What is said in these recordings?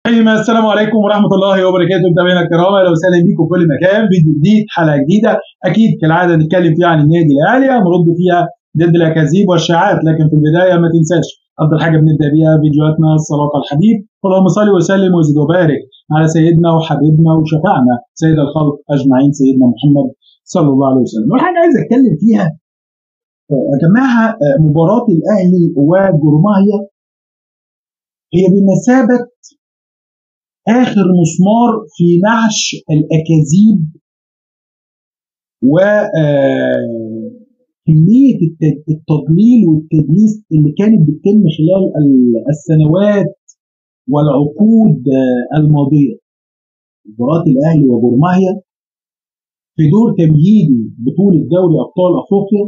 رحيم السلام عليكم ورحمة الله وبركاته متابعينا الكرام اهلا وسهلا بيكم في كل مكان فيديو جديد حلقة جديدة أكيد كالعادة نتكلم فيها عن النادي الأهلي هنرد فيها ضد الأكاذيب والشائعات لكن في البداية ما تنساش أفضل حاجة بنبدأ بيها فيديوهاتنا الصلاة على الحبيب اللهم صل وسلم وزد وبارك على سيدنا وحبيبنا وشفعنا سيد الخلق أجمعين سيدنا محمد صلى الله عليه وسلم والحاجة عايز أتكلم فيها يا جماعة مباراة الأهلي وجرماهيا هي بمثابة آخر مسمار في نعش الأكاذيب وكمية التضليل والتدليس اللي كانت بتتم خلال السنوات والعقود الماضية مباراة الأهلي وجرماهيا في دور تمهيدي بطولة دوري أبطال أفريقيا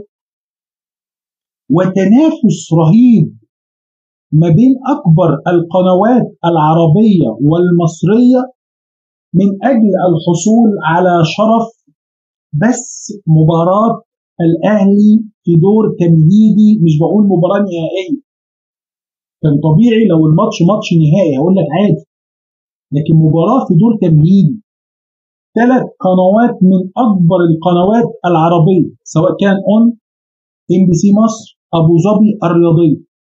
وتنافس رهيب ما بين أكبر القنوات العربية والمصرية من أجل الحصول على شرف بس مباراة الأهلي في دور تمهيدي مش بقول مباراة نهائية كان طبيعي لو الماتش ماتش نهائي هقول لك عادي لكن مباراة في دور تمهيدي ثلاث قنوات من أكبر القنوات العربية سواء كان أون ام بي سي مصر أبو ظبي الرياضية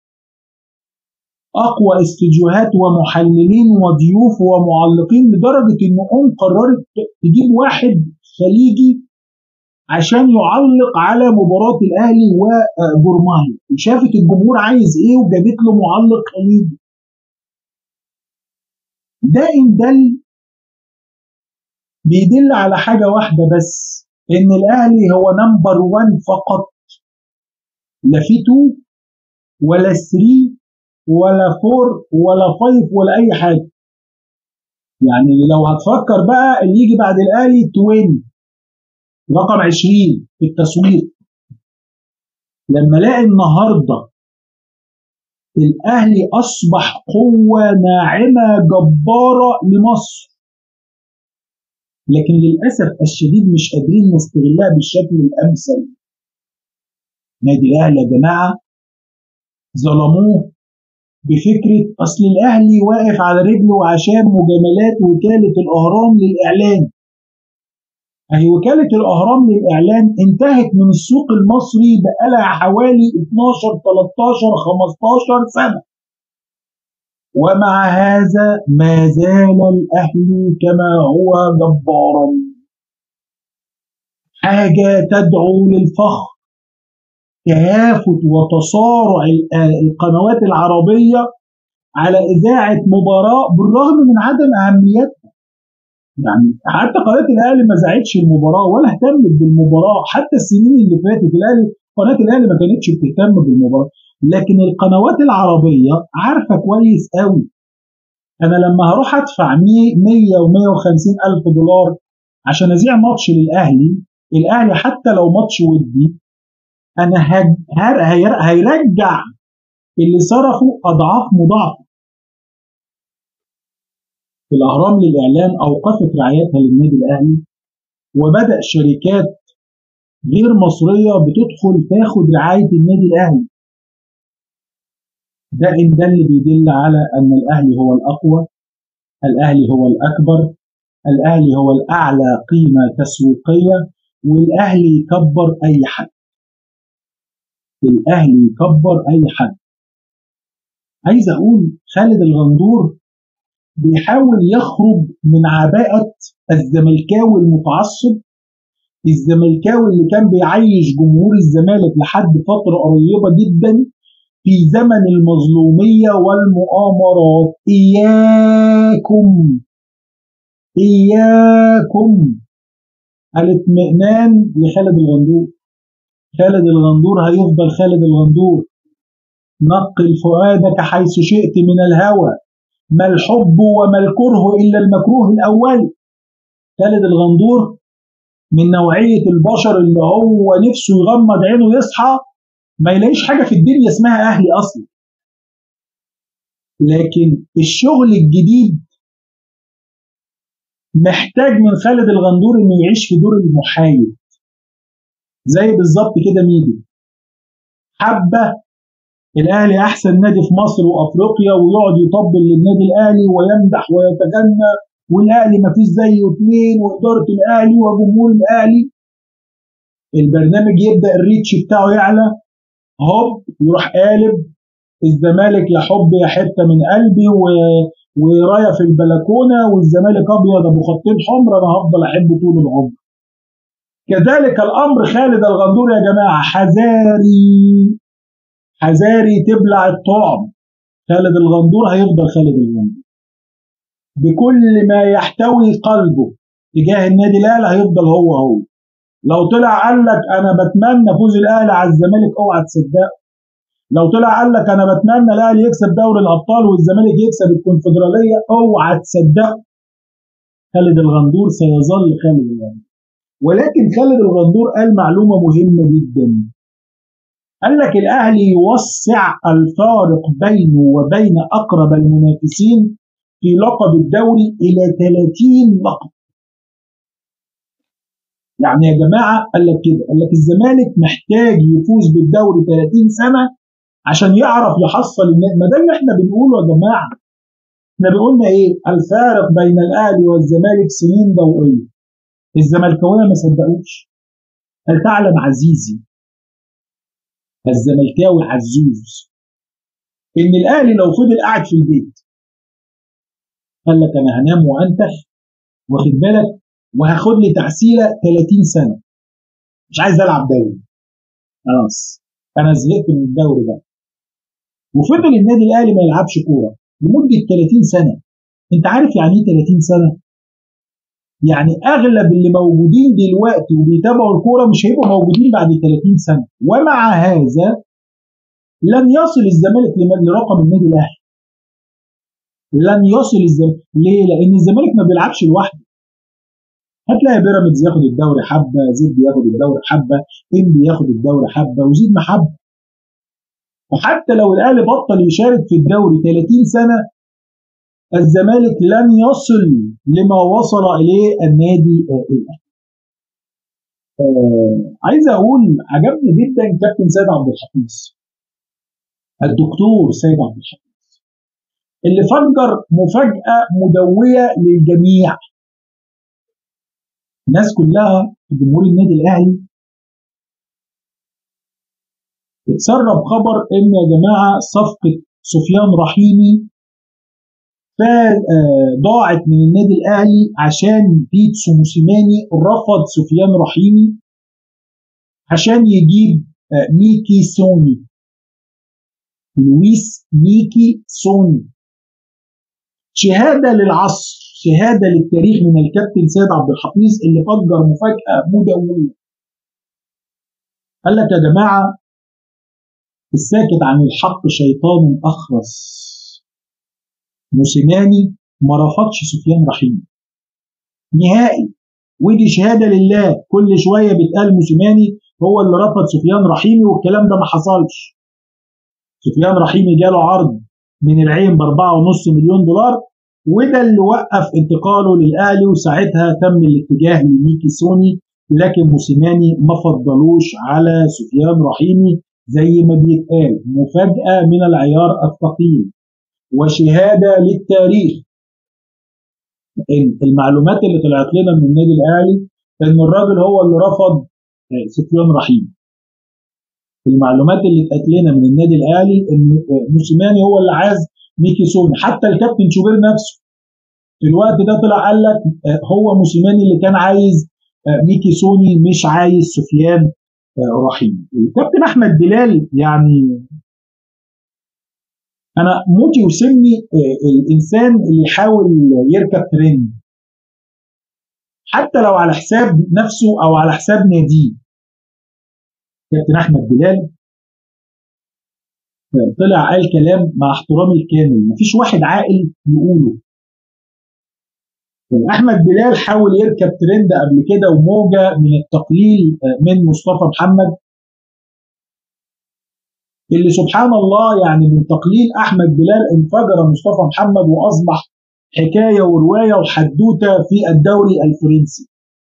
اقوى استديوهات ومحللين وضيوف ومعلقين لدرجه ان ام قررت تجيب واحد خليجي عشان يعلق على مباراه الاهلي وجرماهي وشافت الجمهور عايز ايه وجابت له معلق خليجي ده ان دل بيدل على حاجه واحده بس ان الاهلي هو نمبر 1 فقط لا في 2 ولا 3 ولا فور ولا فايف ولا اي حاجه يعني لو هتفكر بقى اللي يجي بعد الاهلي 20 رقم 20 في التسويق لما الاقي النهارده الاهلي اصبح قوه ناعمه جباره لمصر لكن للاسف الشديد مش قادرين نستغلها بالشكل الامثل نادي الاهلي يا جماعه ظلموه بفكرة أصل الأهلي واقف على رجله عشان مجاملات وكالة الأهرام للإعلان أهي وكالة الأهرام للإعلان انتهت من السوق المصري بقالها حوالي 12 13 15 سنة ومع هذا ما زال الأهلي كما هو جبارا حاجة تدعو للفخر تهافت وتصارع القنوات العربية على إذاعة مباراة بالرغم من عدم أهميتها. يعني حتى قناة الأهلي ما ذاعتش المباراة ولا اهتمت بالمباراة حتى السنين اللي فاتت الأهلي قناة الأهلي ما كانتش بتهتم بالمباراة لكن القنوات العربية عارفة كويس قوي أنا لما هروح أدفع 100 و 150 ألف دولار عشان أذيع ماتش للأهلي الأهلي حتى لو ماتش ودي انا هيرجع اللي صرفه اضعاف مضاعفه الاهرام للاعلام اوقفت رعايتها للنادي الاهلي وبدا شركات غير مصريه بتدخل تاخد رعايه النادي الاهلي ده ان ده اللي بيدل على ان الاهلي هو الاقوى الاهلي هو الاكبر الاهلي هو الاعلى قيمه تسويقيه والاهلي يكبر اي حد الاهلي يكبر اي حد عايز اقول خالد الغندور بيحاول يخرج من عباءة الزملكاوي المتعصب الزملكاوي اللي كان بيعيش جمهور الزمالك لحد فترة قريبة جدا في زمن المظلومية والمؤامرات إياكم إياكم الاطمئنان لخالد الغندور خالد الغندور هيفضل خالد الغندور نقل فؤادك حيث شئت من الهوى ما الحب وما الكره إلا المكروه الأول خالد الغندور من نوعية البشر اللي هو نفسه يغمض عينه يصحى ما يلاقيش حاجة في الدنيا اسمها أهلي أصلا لكن الشغل الجديد محتاج من خالد الغندور انه يعيش في دور المحايد زي بالظبط كده ميدو حبه الاهلي احسن نادي في مصر وافريقيا ويقعد يطبل للنادي الاهلي ويمدح ويتغنى والاهلي ما فيش زيه اثنين واداره الاهلي وجمهور الاهلي البرنامج يبدا الريتش بتاعه يعلى هوب يروح قالب الزمالك يا حب يا حته من قلبي و... ورايه في البلكونه والزمالك ابيض ابو خطين حمر انا هفضل احبه طول العمر. كذلك الامر خالد الغندور يا جماعه حذاري حذاري تبلع الطعم خالد الغندور هيفضل خالد الغندور. بكل ما يحتوي قلبه تجاه النادي الاهلي هيفضل هو هو. لو طلع قال لك انا بتمنى فوز الاهلي على الزمالك اوعى تصدقه. لو طلع قال لك انا بتمنى الاهلي يكسب دوري الابطال والزمالك يكسب الكونفدراليه اوعى تصدقه. خالد الغندور سيظل خالد الغندور. ولكن خالد الغندور قال معلومه مهمه جدا. قال لك الاهلي يوسع الفارق بينه وبين اقرب المنافسين في لقب الدوري الى 30 لقب. يعني يا جماعه قال لك كده قال لك الزمالك محتاج يفوز بالدوري 30 سنه عشان يعرف يحصل الناس ما ده اللي احنا بنقوله يا جماعه احنا بنقولنا ايه الفارق بين الاهلي والزمالك سنين ضوئيه الزملكاويه ما صدقوش هل تعلم عزيزي الزملكاوي عزوز ان الاهلي لو فضل قاعد في البيت قال لك انا هنام وانتخ واخد بالك وهاخد لي تحسيله 30 سنه مش عايز العب دوري خلاص انا زهقت من الدوري ده وفضل النادي الاهلي ما يلعبش كوره لمده 30 سنه انت عارف يعني ايه 30 سنه يعني اغلب اللي موجودين دلوقتي وبيتابعوا الكوره مش هيبقوا موجودين بعد 30 سنه ومع هذا لن يصل الزمالك لرقم النادي الاهلي لن يصل الزمالك ليه لان الزمالك ما بيلعبش لوحده هتلاقي بيراميدز ياخد الدوري حبه زد ياخد الدوري حبه انبي ياخد الدوري حبه وزيد محبه وحتى لو الاهلي بطل يشارك في الدوري 30 سنه الزمالك لن يصل لما وصل اليه النادي الاهلي. آه عايز اقول عجبني جدا كابتن سيد عبد الحفيظ الدكتور سيد عبد الحفيظ اللي فجر مفاجاه مدويه للجميع الناس كلها في جمهور النادي الاهلي اتسرب خبر ان يا جماعه صفقه سفيان رحيمي ضاعت من النادي الاهلي عشان بيتسو موسيماني رفض سفيان رحيمي عشان يجيب ميكي سوني لويس ميكي سوني شهاده للعصر شهاده للتاريخ من الكابتن سيد عبد الحفيظ اللي فجر مفاجاه مدويه قال لك يا جماعه الساكت عن الحق شيطان اخرس موسيماني ما رفضش سفيان رحيم نهائي ودي شهاده لله كل شويه بيتقال موسيماني هو اللي رفض سفيان رحيمي والكلام ده ما حصلش سفيان رحيمي جاله عرض من العين ب 4.5 مليون دولار وده اللي وقف انتقاله للاهلي وساعتها تم الاتجاه لميكي سوني لكن موسيماني ما فضلوش على سفيان رحيمي زي ما بيتقال مفاجاه من العيار الثقيل وشهاده للتاريخ المعلومات اللي طلعت لنا من النادي الاهلي ان الراجل هو اللي رفض سفيان رحيم المعلومات اللي اتقالت لنا من النادي الاهلي ان موسيماني هو اللي عايز ميكي سوني حتى الكابتن شوبير نفسه في الوقت ده طلع قال لك هو موسيماني اللي كان عايز ميكي سوني مش عايز سفيان رحيم الكابتن احمد بلال يعني انا موتي وسمي الانسان اللي يحاول يركب ترند حتى لو على حساب نفسه او على حساب ناديه كابتن احمد بلال طلع قال كلام مع احترامي الكامل مفيش واحد عاقل يقوله احمد بلال حاول يركب ترند قبل كده وموجه من التقليل من مصطفى محمد اللي سبحان الله يعني من تقليل احمد بلال انفجر مصطفى محمد واصبح حكايه وروايه وحدوته في الدوري الفرنسي.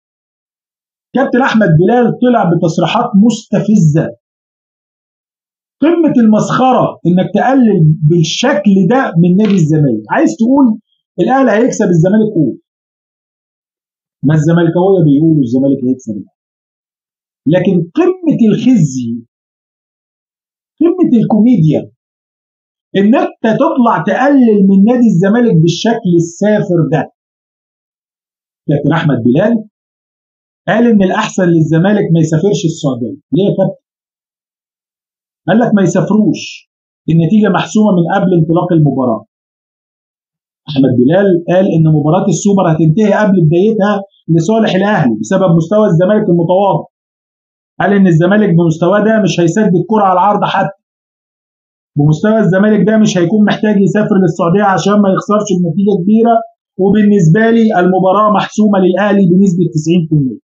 كابتن احمد بلال طلع بتصريحات مستفزه قمه المسخره انك تقلل بالشكل ده من نادي الزمالك عايز تقول الاهلي هيكسب الزمالك قول ما الزمالكاويه بيقولوا الزمالك هيكسب الأهلي. لكن قمه الخزي قمه الكوميديا ان انت تطلع تقلل من نادي الزمالك بالشكل السافر ده كابتن احمد بلال قال ان الاحسن للزمالك ما يسافرش السعوديه ليه يا كابتن قال لك ما يسافروش النتيجه محسومه من قبل انطلاق المباراه احمد بلال قال ان مباراه السوبر هتنتهي قبل بدايتها لصالح الاهلي بسبب مستوى الزمالك المتواضع قال ان الزمالك بمستواه ده مش هيسدد كره على العرض حتى بمستوى الزمالك ده مش هيكون محتاج يسافر للسعوديه عشان ما يخسرش بنتيجه كبيره وبالنسبه لي المباراه محسومه للاهلي بنسبه 90%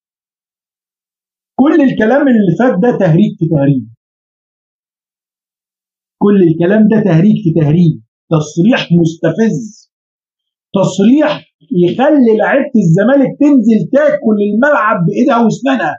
كل الكلام اللي فات ده تهريج في تهريج كل الكلام ده تهريج في تهريج تصريح مستفز تصريح يخلي لعيبه الزمالك تنزل تاكل الملعب بايدها واسنانها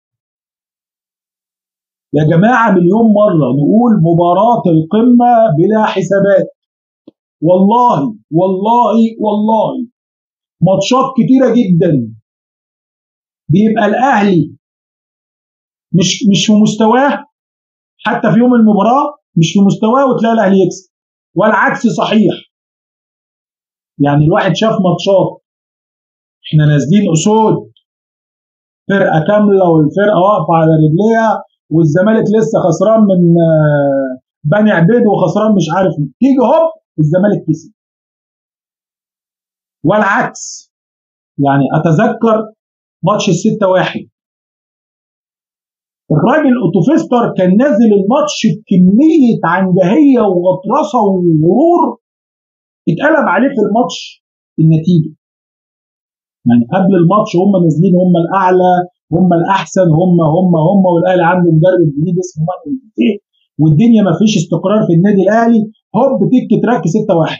يا جماعه مليون مره نقول مباراه القمه بلا حسابات والله والله والله ماتشات كتيره جدا بيبقى الاهلي مش مش في مستواه حتى في يوم المباراه مش في مستواه وتلاقي الاهلي يكسب والعكس صحيح يعني الواحد شاف ماتشات احنا نازلين اسود فرقه كامله والفرقه واقفه على رجليها والزمالك لسه خسران من بني عبيد وخسران مش عارف تيجي هوب الزمالك كسب والعكس يعني اتذكر ماتش الستة واحد الراجل اوتوفيستر كان نازل الماتش بكميه عنجهيه وغطرسه وغرور اتقلب عليه في الماتش النتيجه يعني قبل الماتش هم نازلين هم الاعلى هم الاحسن هم هم هم والاهلي عنده مدرب جديد اسمه مايكل ايه والدنيا ما فيش استقرار في النادي الاهلي هوب تك تراك 6 1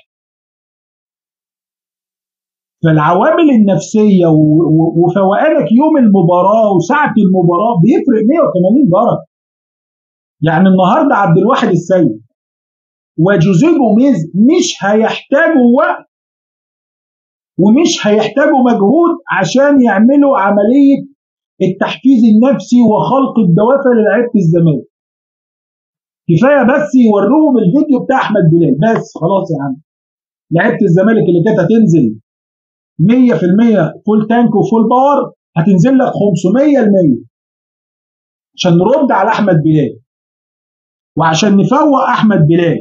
فالعوامل النفسيه وفوقانك يوم المباراه وساعه المباراه بيفرق 180 درجه يعني النهارده عبد الواحد السيد وجوزيه جوميز مش هيحتاجوا وقت ومش هيحتاجوا مجهود عشان يعملوا عمليه التحفيز النفسي وخلق الدوافع للعيبه الزمالك كفايه بس يوروهم الفيديو بتاع احمد بلال بس خلاص يا عم لعيبه الزمالك اللي كانت هتنزل 100% فول تانك وفول باور هتنزل لك 500% عشان نرد على احمد بلال وعشان نفوق احمد بلال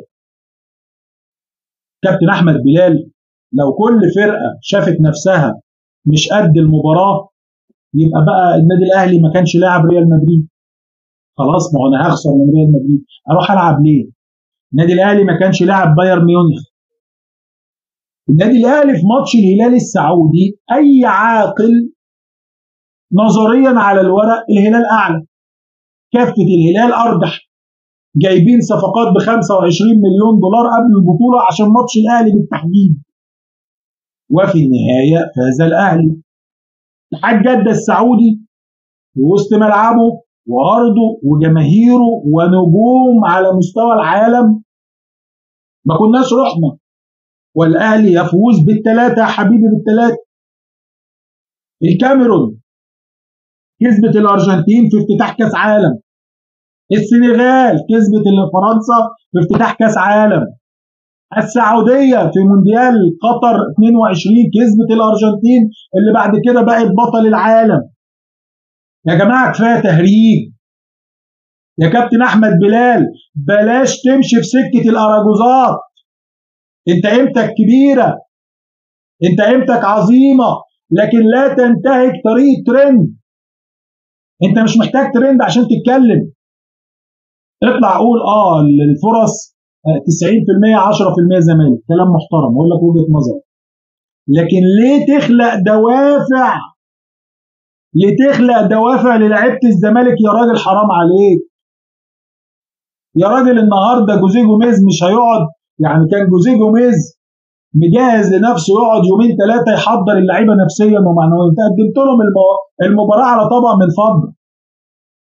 كابتن احمد بلال لو كل فرقه شافت نفسها مش قد المباراه يبقى بقى النادي الاهلي ما كانش لاعب ريال مدريد خلاص ما هو انا هخسر من ريال مدريد اروح العب ليه؟ النادي الاهلي ما كانش لاعب بايرن ميونخ النادي الاهلي في ماتش الهلال السعودي اي عاقل نظريا على الورق الهلال اعلى كافه الهلال ارجح جايبين صفقات ب 25 مليون دولار قبل البطوله عشان ماتش الاهلي بالتحديد وفي النهايه فاز الاهلي اتحاد جده السعودي في وسط ملعبه وارضه وجماهيره ونجوم على مستوى العالم ما كناش رحنا والاهلي يفوز بالثلاثه يا حبيبي بالثلاثه الكاميرون كسبت الارجنتين في افتتاح كاس عالم السنغال كسبت فرنسا في افتتاح كاس عالم السعودية في مونديال قطر 22 كسبت الأرجنتين اللي بعد كده بقت بطل العالم يا جماعة كفاية تهريج يا كابتن أحمد بلال بلاش تمشي في سكة الأراجوزات انت قيمتك كبيرة انت قيمتك عظيمة لكن لا تنتهك طريق ترند انت مش محتاج ترند عشان تتكلم اطلع قول اه الفرص 90% 10% زمالك كلام محترم اقول لك وجهه نظر لكن ليه تخلق دوافع ليه تخلق دوافع للعيبه الزمالك يا راجل حرام عليك يا راجل النهارده جوزيه جوميز مش هيقعد يعني كان جوزيه جوميز مجهز لنفسه يقعد يومين ثلاثه يحضر اللعيبه نفسيا ومعنويا انت قدمت لهم المباراه على طبق من فضه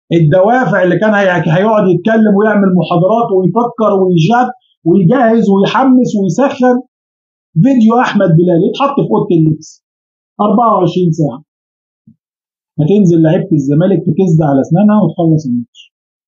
الدوافع اللي كان هيقعد يتكلم ويعمل محاضرات ويفكر ويجاد ويجهز ويحمس ويسخن فيديو احمد بلال يتحط في اوضه اللبس 24 ساعه هتنزل لعيبه الزمالك تكز على اسنانها وتخلص الماتش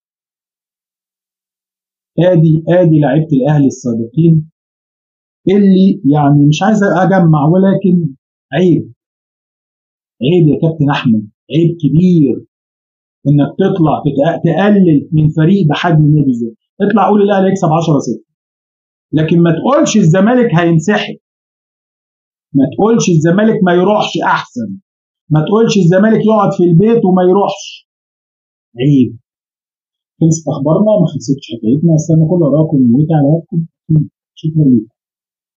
ادي ادي لعيبه الاهلي السابقين اللي يعني مش عايز اجمع ولكن عيب عيب يا كابتن احمد عيب كبير انك تطلع تقلل من فريق بحجم النادي الزمالك اطلع قول الاهلي يكسب 10 6 لكن ما تقولش الزمالك هينسحب ما تقولش الزمالك ما يروحش احسن ما تقولش الزمالك يقعد في البيت وما يروحش عيب خلصت اخبارنا ما خلصتش حكايتنا استنى كل اراءكم وموتي على وقتكم شكرا لكم